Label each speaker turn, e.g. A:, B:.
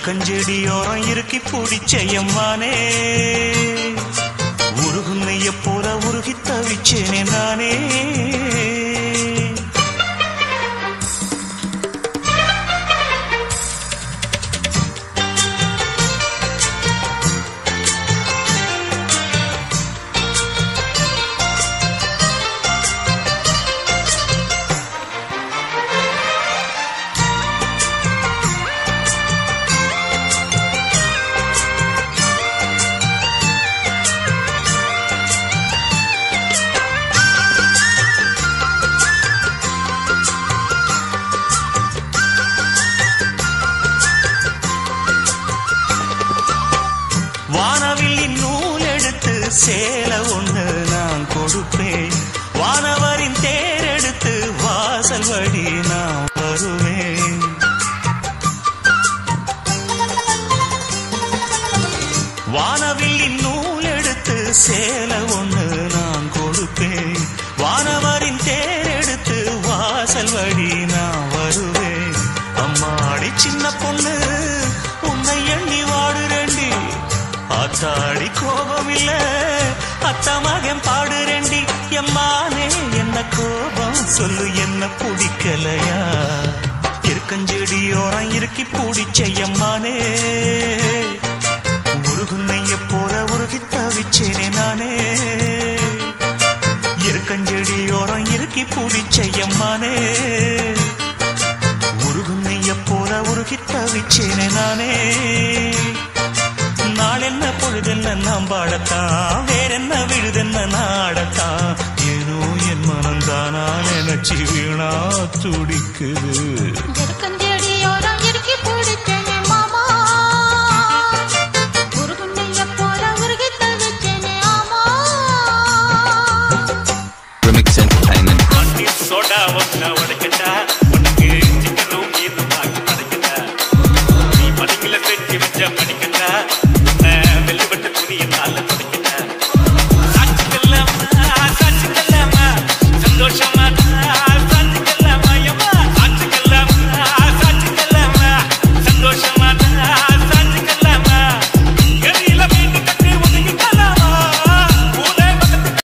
A: இருக்கஞ்செடியோரம் இறுக்கி பிடிச்சையம்மானே உருகுன்னைய போல உருகி தவிச்சேனே நானே வானவில்லின் நூல் எடுத்து சேல ஒண்ணு நான் கொடுப்பேன் வானவரின் தேர் எடுத்து வாசல் வழி நான் வருவேன் வானவில்லின் நூல் எடுத்து சேல ஒண்ணு நான் கொடுப்பேன் வானவரின் தேர் எடுத்து வாசல் வழி நான் வருவேன் அம்மாடி சின்ன பொண்ணு உன்னை எண்ணி வாடுறேண்டி ஆத்தாடி கோபம் இல்ல அத்தா மகன் பாடுறேண்டி எம்மானே என்ன கோபம் சொல்லு என்ன பிடிக்கலையா இருக்கஞ்செடியோரம் இறுக்கி பிடிச்ச எம்மானே உருகுன்னைய போல உருகி தவிச்சேனே நானே இருக்கஞ்செடியோரம் இறுக்கி பிடிச்ச எம்மானே உருகுன்னைய போல உருகி தவிச்சேனே நானே நாளென்ன பொழுதென்ன நாம் பாடத்தான்